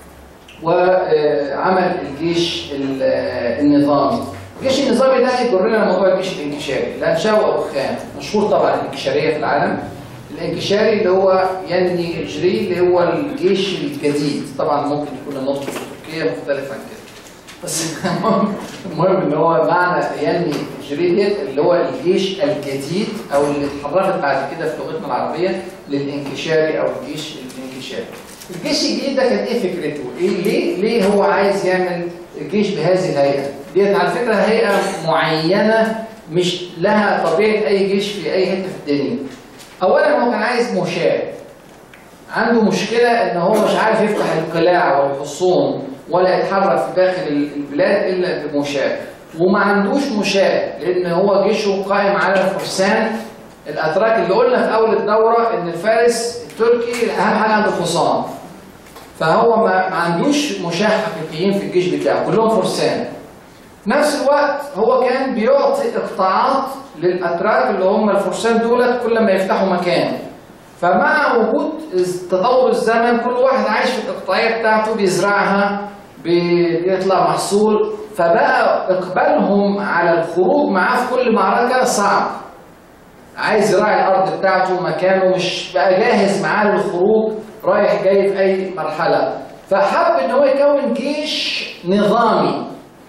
وعمل الجيش ال- النظامي الجيش النظامي ده يجرنا لموضوع الجيش الانكشاري اللي انشاه ابو خان مشهور طبعا الانكشاريه في العالم الانكشاري اللي هو يني جري اللي هو الجيش الجديد طبعا ممكن يكون النطق في تركيا مختلف عن كده بس المهم المهم ان هو معنى يني جري ديت اللي هو الجيش الجديد او اللي اتحرفت بعد كده في لغتنا العربيه للانكشاري او الجيش الانكشاري الجيش الجديد ده كان ايه فكرته؟ ايه ليه ليه هو عايز يعمل الجيش بهذه الهيئه؟ ديت على فكره هيئه معينه مش لها طبيعه اي جيش في اي حته في الدنيا. اولا هو كان عايز مشاة. عنده مشكله ان هو مش عارف يفتح القلاع والحصون ولا يتحرك في داخل البلاد الا بمشاة. وما عندوش مشاة لان هو جيشه قائم على الفرسان الاتراك اللي قلنا في اول الدوره ان الفارس التركي اهم حاجه عنده الحصان. فهو ما, ما عندوش مشاة حقيقيين في الجيش بتاعه كلهم فرسان في نفس الوقت هو كان بيعطي اقطاعات للاتراك اللي هم الفرسان دولت كل ما يفتحوا مكان فمع وجود تطور الزمن كل واحد عايش في الاقطاعيه بتاعته بيزرعها بي- بيطلع محصول فبقى اقبالهم على الخروج معاه في كل معركه صعب عايز يراعي الارض بتاعته مكانه مش بقى جاهز معاه للخروج رايح جاي في اي مرحله فحب ان هو يكون جيش نظامي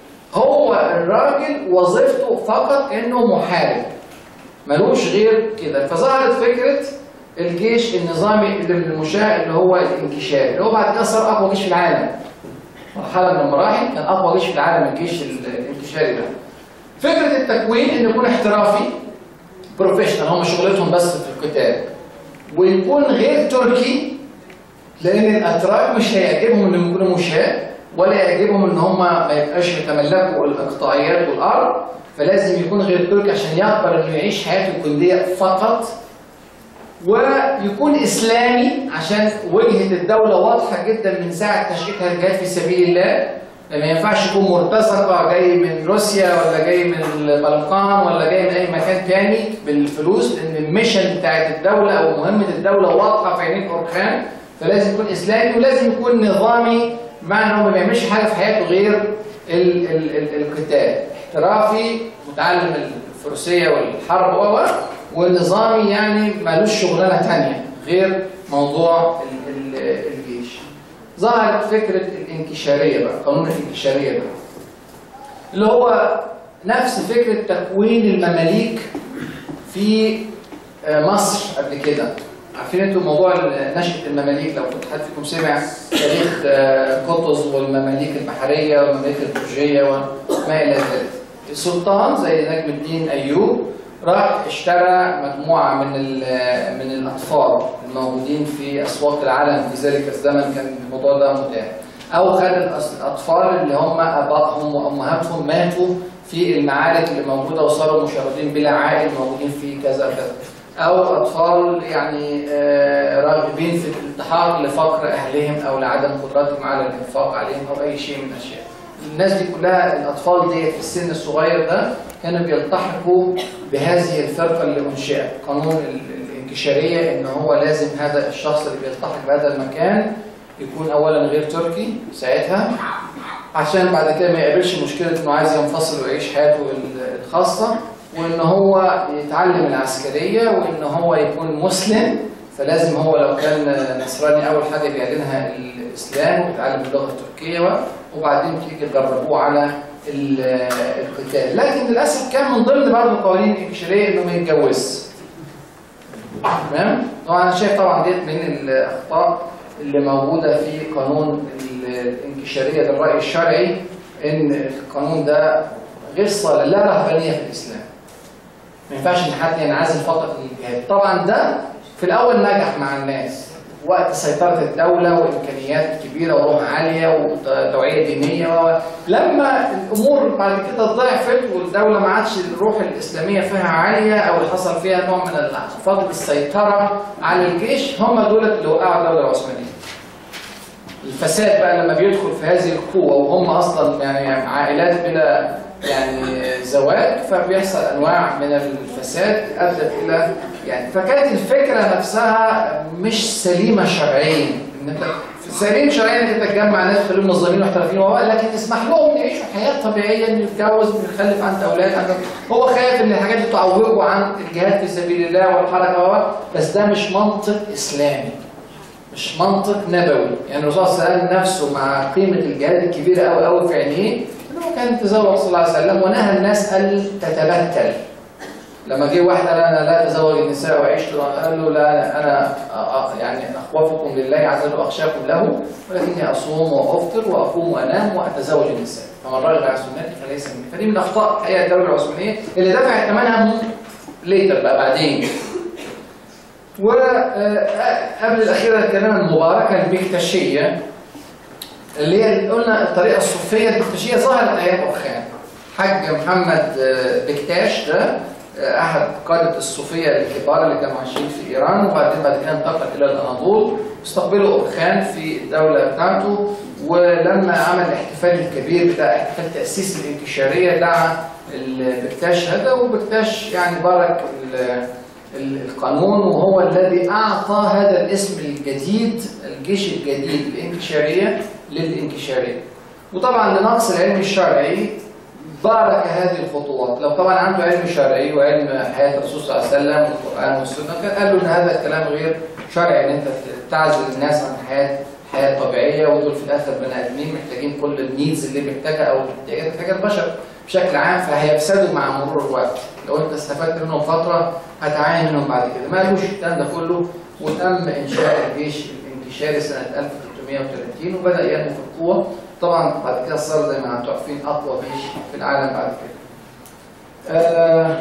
هو الراجل وظيفته فقط انه محارب ملوش غير كده فظهرت فكره الجيش النظامي اللي من المشاة اللي هو الانكشاري اللي هو بعد كده صار اقوى جيش في العالم مرحله من المراحل كان اقوى جيش في العالم الجيش الانكشاري ده فكره التكوين انه يكون احترافي بروفيشنال هم شغلتهم بس في القتال ويكون غير تركي لان الاتراك مش هيعجبهم انهم يكونوا مشاة ولا يعجبهم ان هم ما يبقاش يتملكوا الاقطاعيات والارض فلازم يكون غير تركي عشان يقبل انه يعيش حياته الجنديه فقط ويكون اسلامي عشان وجهه الدوله واضحه جدا من ساعه تشكيكها الجهاد في سبيل الله ما ينفعش يكون مرتزقه جاي من روسيا ولا جاي من البلقان ولا جاي من اي مكان تاني بالفلوس لان الميشن بتاعت الدوله او مهمه الدوله واضحه في عينين اورخان فلازم يكون اسلامي ولازم يكون نظامي بمعنى انه ما بيعملش حاجه في حياته غير ال ال ال القتال احترافي متعلم الفروسيه والحرب و و والنظامي يعني مالوش شغلانه تانية غير موضوع ال ال الجيش ظهرت فكره الانكشاريه بقى قانون الانكشاريه ده اللي هو نفس فكره تكوين المماليك في آه، مصر قبل كده عارفين انتوا موضوع نشأة المماليك لو كنت حد فيكم سمع تاريخ آه، قطز والمماليك البحرية والمماليك البرجية وما إلى ذلك. السلطان زي نجم الدين أيوب راح اشترى مجموعة من ال- من الأطفال الموجودين في أسواق العالم في ذلك الزمن كان الموضوع ده متاح. أو خد الأس- الأطفال اللي هم آبائهم وأمهاتهم ماتوا في المعارك اللي موجودة وصاروا مشردين بلا عائل موجودين في كذا كذا. أو أطفال يعني آه، راغبين في الالتحاق لفقر أهلهم أو لعدم قدرتهم على الإنفاق عليهم أو أي شيء من الأشياء. الناس دي كلها الأطفال دي في السن الصغير ده كانوا بيلتحقوا بهذه الفرقة اللي أنشئت قانون ال- الانكشارية إن هو لازم هذا الشخص اللي بيلتحق بهذا المكان يكون أولا غير تركي ساعتها عشان بعد كده ما يقابلش مشكلة إنه عايز ينفصل ويعيش حياته ال- الخاصة وإن هو يتعلم العسكرية وإن هو يكون مسلم فلازم هو لو كان نصراني أول حاجة بيعلنها الإسلام ويتعلم اللغة التركية و- وبعدين تيجي تدربوه على ال- القتال لكن للأسف كان من ضمن برضه قوانين الانكشارية إنه ما يتجوزش تمام طبعا انا شايف طبعا ديت من الاخطاء اللي موجوده في قانون الانكشاريه للراي الشرعي ان القانون ده غير صالح لا رهبانيه في الاسلام ما ينفعش ان حد ينعزل فقط للجهاد طبعا ده في الاول نجح مع الناس وقت سيطرة الدولة وإمكانيات كبيرة وروح عالية وتوعية دينية و... لما الأمور بعد كده ضعفت والدولة ما عادش الروح الإسلامية فيها عالية أو حصل فيها نوع من فضل السيطرة على الجيش هم دول اللي وقعوا الدولة العثمانية. الفساد بقى لما بيدخل في هذه القوة وهم أصلا يعني عائلات بلا يعني زواج فبيحصل انواع من الفساد ادت الى يعني فكانت الفكره نفسها مش سليمه شرعيا ان انت سليم شرعيا انك تتجمع ناس تخليهم منظمين ومحترفين لكن تسمح لهم يعيشوا حياه طبيعيه انه يتجوز ويخلف عند اولاد عنده هو خايف ان الحاجات دي تعوقه عن الجهاد في سبيل الله والحركه بس ده مش منطق اسلامي مش منطق نبوي يعني الرسول صلى الله عليه وسلم نفسه مع قيمه الجهاد الكبيره قوي قوي في عينيه انه كان تزوج صلى الله عليه وسلم ونهى الناس ان تتبتل لما جه واحد قال انا لا اتزوج النساء وعشت قال له لا انا يعني اخوفكم لله عز وجل واخشاكم له ولكني اصوم وافطر واقوم وانام واتزوج النساء فمن رغب عن سنتي فليس مني فدي من اخطاء الحقيقه الدوله العثمانيه اللي دفعت ثمنها ليتر بقى بعدين وقبل الاخيره الكلام المباركه البكتشيه اللي هي قلنا الطريقه الصوفيه البكتشيه ظهرت ايام اخان حاج محمد بكتاش ده احد قاده الصوفيه الكبار اللي كانوا عايشين في ايران وبعدين بعد كده انتقل الى الاناضول واستقبلوا اورخان في الدوله بتاعته ولما عمل الاحتفال الكبير بتاع احتفال تاسيس الانكشاريه دعا البكتاش هذا وبكتاش يعني بارك القانون وهو الذي اعطى هذا الاسم الجديد الجيش الجديد الانكشاريه للانكشاريه وطبعا لنقص العلم الشرعي بارك هذه الخطوات لو طبعا عنده علم شرعي وعلم حياه الرسول صلى الله عليه وسلم والقران والسنه كان قال له ان هذا الكلام غير شرعي ان انت تعزل الناس عن حياه حياه طبيعيه ودول في الاخر بني ادمين محتاجين كل النيدز اللي محتاجها او محتاجها البشر بشكل عام فهيفسدوا مع مرور الوقت لو انت استفدت منهم فتره هتعاني منهم بعد كده ما قالوش الكلام ده كله وتم انشاء الجيش الانكشاري سنه 1330 وبدا ينمو في القوه طبعا بعد كده صار زي ما انتم عارفين اقوى جيش في العالم بعد كده. آه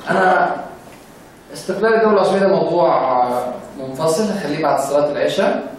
انا استقلال الدوله العثمانيه ده موضوع منفصل هخليه بعد صلاه العشاء